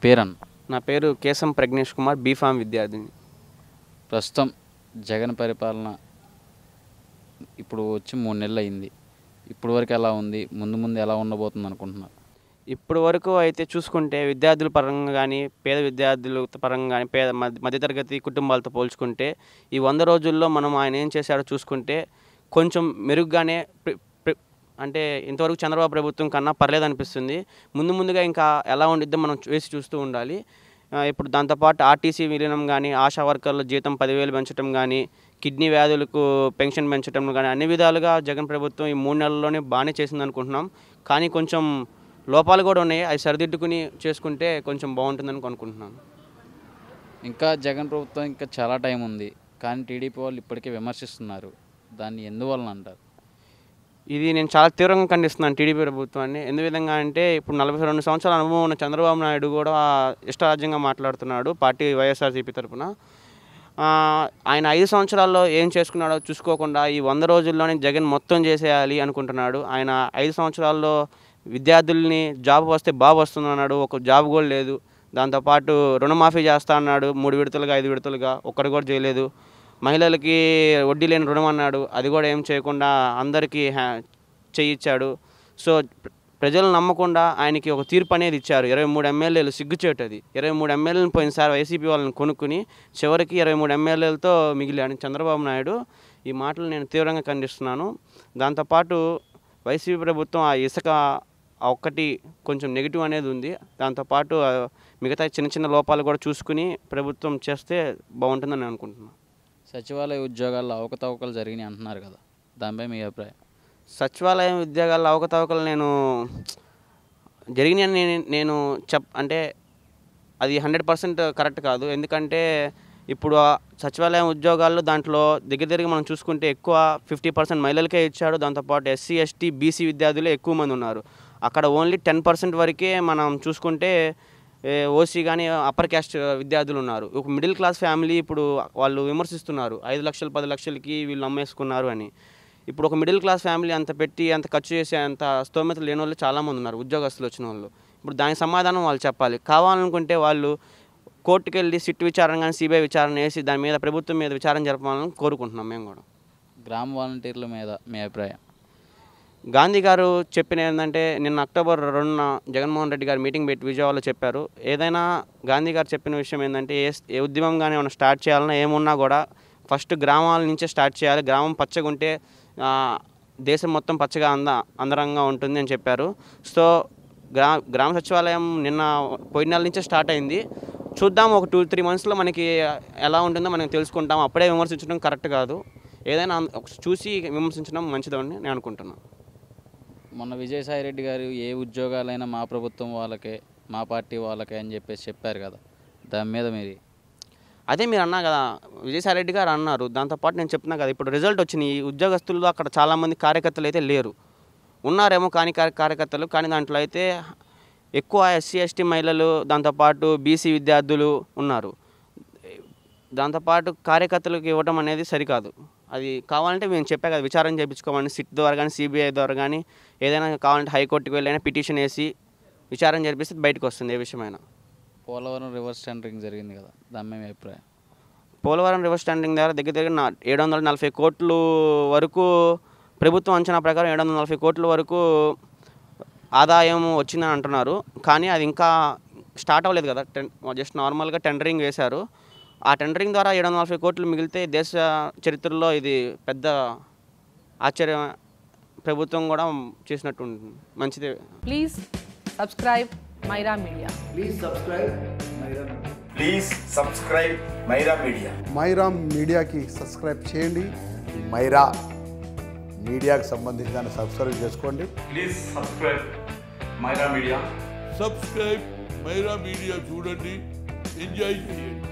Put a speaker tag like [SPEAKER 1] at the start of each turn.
[SPEAKER 1] పేరన్న
[SPEAKER 2] నా పేరు కేశం ప్రజ్ఞేష్ కుమార్ బీఫామ్ విద్యార్థిని
[SPEAKER 1] ప్రస్తుతం జగన్ పరిపాలన ఇప్పుడు వచ్చి మూడు నెలలు అయింది ఇప్పుడు వరకు ఎలా ఉంది ముందు ముందు ఎలా ఉండబోతుంది అనుకుంటున్నారు
[SPEAKER 2] ఇప్పుడు వరకు అయితే చూసుకుంటే విద్యార్థుల పరంగా కానీ పేద విద్యార్థుల పరంగా కానీ పేద మధ్య- మధ్యతరగతి కుటుంబాలతో పోల్చుకుంటే ఈ వంద రోజుల్లో మనం ఆయన ఏం చేశాడో చూసుకుంటే కొంచెం మెరుగ్గానే ప్రి- ప్రి- అంటే ఇంతవరకు చంద్రబాబు ప్రభుత్వం కన్నా పర్లేదు అనిపిస్తుంది ముందు ముందుగా ఇంకా ఎలా ఉండిద్దో మనం వేసి చూస్తూ ఉండాలి ఆ, ఇప్పుడు దాంతోపాటు ఆర్టీసీ విలీనం కానీ ఆశా వర్కర్ల జీతం పదివేలు పెంచడం కానీ కిడ్నీ వ్యాధులకు పెన్షన్ పెంచడం కానీ అన్ని విధాలుగా జగన్ ప్రభుత్వం ఈ మూడు నెలల్లోనే బాగానే చేసింది అనుకుంటున్నాం కానీ కొంచెం లోపాలు కూడా ఉన్నాయి అవి సరిదిద్దుకుని చేసుకుంటే కొంచెం బాగుంటుందని అనుకుంటున్నాను
[SPEAKER 1] ఇంకా జగన్ ప్రభుత్వం ఇంకా చాలా టైం ఉంది కానీ టీడీపీ వాళ్ళు ఇప్పటికే విమర్శిస్తున్నారు దాన్ని ఎందువలన అంటారు
[SPEAKER 2] ఇది నేను చాలా తీవ్రంగా ఖండిస్తున్నాను టీడీపీ ప్రభుత్వాన్ని ఎందు విధంగా అంటే ఇప్పుడు నలభై రెండు సంవత్సరాల అనుభవం ఉన్న చంద్రబాబు నాయుడు కూడా ఇష్టరాజ్యంగా మాట్లాడుతున్నాడు పార్టీ వైఎస్ఆర్సీపీ తరఫున ఆ, ఆయన ఐదు సంవత్సరాల్లో ఏం చేసుకున్నాడో చూసుకోకుండా ఈ వంద రోజుల్లోనే జగన్ మొత్తం చేసేయాలి అనుకుంటున్నాడు ఆయన ఐదు సంవత్సరాల్లో విద్యార్థుల్ని జాబ్ వస్తే బాబు వస్తుందన్నాడు ఒక జాబ్ కూడా లేదు దాంతోపాటు రుణమాఫీ చేస్తా అన్నాడు మూడు విడతలుగా ఐదు విడతలుగా ఒక్కటి కూడా చేయలేదు మహిళలకి వడ్డీ లేని రుణం అన్నాడు అది కూడా ఏం చేయకుండా అందరికీ హ్యా చేయించాడు సో ప్ర- ప్రజలు నమ్మకుండా ఆయనకి ఒక తీర్పు అనేది ఇచ్చారు ఇరవై మూడు ఎమ్మెల్యేలు సిగ్గుచేటు అది ఇరవై మూడు ఎమ్మెల్యేలను పోయినసారి వైసీపీ వాళ్ళని కొనుక్కుని చివరికి ఇరవై మూడు ఎమ్మెల్యేలతో మిగిలాడు చంద్రబాబు నాయుడు ఈ మాటలు నేను తీవ్రంగా ఖండిస్తున్నాను దాంతోపాటు వైసీపీ ప్రభుత్వం ఆ ఇసుక ఆ ఒక్కటి కొంచెం నెగిటివ్ అనేది ఉంది దాంతోపాటు ఆ మిగతా చిన్న చిన్న లోపాలు కూడా చూసుకుని ప్రభుత్వం చేస్తే బాగుంటుందని నేను అనుకుంటున్నాను
[SPEAKER 1] సచివాలయ ఉద్యోగాల్లో అవకతవకలు జరిగినాయి అంటున్నారు కదా దానిపై మీ అభిప్రాయం
[SPEAKER 2] సచివాలయం ఉద్యోగాల్లో అవకతవకలు నేను జరిగినాయని నేను నేను చెప్ అంటే అది హండ్రెడ్ పర్సెంట్ కరెక్ట్ కాదు ఎందుకంటే ఇప్పుడు ఆ సచివాలయం ఉద్యోగాల్లో దాంట్లో దగ్గర దగ్గర మనం చూసుకుంటే ఎక్కువ ఫిఫ్టీ పర్సెంట్ మహిళలకే ఇచ్చాడు దాంతోపాటు ఎస్సీ ఎస్టీ బీసీ విద్యార్థులే ఎక్కువ మంది ఉన్నారు అక్కడ ఓన్లీ టెన్ పర్సెంట్ వరకే మనం చూసుకుంటే ఓసీ కానీ అప్పర్ క్యాస్ట్ విద్యార్థులు ఉన్నారు ఒక మిడిల్ క్లాస్ ఫ్యామిలీ ఇప్పుడు వాళ్ళు విమర్శిస్తున్నారు ఐదు లక్షలు పది లక్షలకి వీళ్ళు అమ్మేసుకున్నారు అని ఇప్పుడు ఒక మిడిల్ క్లాస్ ఫ్యామిలీ అంత పెట్టి అంత ఖర్చు చేసే అంత స్తోమత లేని వాళ్ళు చాలామంది ఉన్నారు ఉద్యోగస్తులు వచ్చిన వాళ్ళు ఇప్పుడు దానికి సమాధానం వాళ్ళు చెప్పాలి కావాలనుకుంటే వాళ్ళు కోర్టుకు వెళ్ళి సిట్ విచారణ కానీ సిబిఐ విచారణ వేసి దాని మీద ప్రభుత్వం మీద విచారణ జరపాలని కోరుకుంటున్నాం మేము కూడా
[SPEAKER 1] గ్రామ వాలంటీర్ల మీద మీ అభిప్రాయం
[SPEAKER 2] గాంధీ గారు చెప్పిన ఏంటంటే నిన్న అక్టోబర్ రెండున జగన్మోహన్ రెడ్డి గారు మీటింగ్ పెట్టి విజయవాడలో చెప్పారు ఏదైనా గాంధీ గారు చెప్పిన విషయం ఏంటంటే ఏ ఏ ఉద్యమం కానీ ఏమైనా స్టార్ట్ చేయాలన్నా ఏమున్నా కూడా ఫస్ట్ గ్రామాల నుంచే స్టార్ట్ చేయాలి గ్రామం పచ్చగా ఉంటే ఆ, దేశం మొత్తం పచ్చగా అంద అందరంగా ఉంటుంది అని చెప్పారు సో గ్రా గ్రామ సచివాలయం నిన్న పోయిన నెల నుంచే స్టార్ట్ అయింది చూద్దాం ఒక టూ త్రీ మంత్స్లో మనకి ఎలా ఉంటుందో మనం తెలుసుకుంటాం అప్పుడే విమర్శించడం కరెక్ట్ కాదు ఏదైనా అంద- చూసి విమర్శించడం మంచిదని నేను అనుకుంటున్నాను
[SPEAKER 1] మొన్న విజయసాయి రెడ్డి గారు ఏ ఉద్యోగాలైనా మా ప్రభుత్వం వాళ్ళకే మా పార్టీ వాళ్ళకే అని చెప్పేసి చెప్పారు కదా దాని మీద మీరు
[SPEAKER 2] అదే మీరు అన్నా కదా విజయసాయి రెడ్డి గారు అన్నారు దాంతోపాటు నేను చెప్తున్నా కదా ఇప్పుడు రిజల్ట్ వచ్చినాయి ఈ ఉద్యోగస్తుల్లో అక్కడ చాలామంది కార్యకర్తలు అయితే లేరు ఉన్నారేమో కానీ కార్య- కార్యకర్తలు కానీ దాంట్లో అయితే ఎక్కువ ఎస్సీ ఎస్టీ మహిళలు దాంతోపాటు బీసీ విద్యార్థులు ఉన్నారు దాంతోపాటు కార్యకర్తలకు ఇవ్వడం అనేది సరికాదు అది కావాలంటే మేము చెప్పా కదా విచారణ చేయించుకోమని సిట్ ద్వారా కానీ సిబిఐ ద్వారా కానీ ఏదైనా కావాలంటే హైకోర్టుకి వెళ్ళైనా పిటిషన్ వేసి విచారణ జరిపిస్తే బయటకు వస్తుంది ఏ విషయమైనా
[SPEAKER 1] పోలవరం రివర్స్ టెండరింగ్ జరిగింది కదా దాని మీద మీ అభిప్రాయం
[SPEAKER 2] పోలవరం రివర్ స్టాండింగ్ దగ్గర దగ్గర దగ్గర నా ఏడు వందల నలభై కోట్లు వరకు ప్రభుత్వం అంచనా ప్రకారం ఏడు వందల నలభై కోట్ల వరకు ఆదాయం వచ్చిందని అంటున్నారు కానీ అది ఇంకా స్టార్ట్ అవ్వలేదు కదా టెన్ జస్ట్ నార్మల్గా టెండరింగ్ వేశారు ఆ టెండరింగ్ ద్వారా ఏడు వందల నలభై కోట్లు మిగిలితే దేశ చరిత్రలో ఇది పెద్ద ఆశ్చర్యం ప్రభుత్వం కూడా చేసినట్టు ఉంటుంది మంచిదే
[SPEAKER 3] Please subscribe Myra Media.
[SPEAKER 4] Please subscribe Myra Media.
[SPEAKER 5] Please subscribe Myra Media
[SPEAKER 4] Myra మీడియాకి సబ్స్క్రైబ్ చేయండి
[SPEAKER 6] మైరా మీడియాకు సంబంధించి దాన్ని సబ్స్క్రైబ్ చేసుకోండి
[SPEAKER 5] please subscribe Myra Media
[SPEAKER 7] subscribe Myra Media చూడండి ఎంజాయ్ చేయండి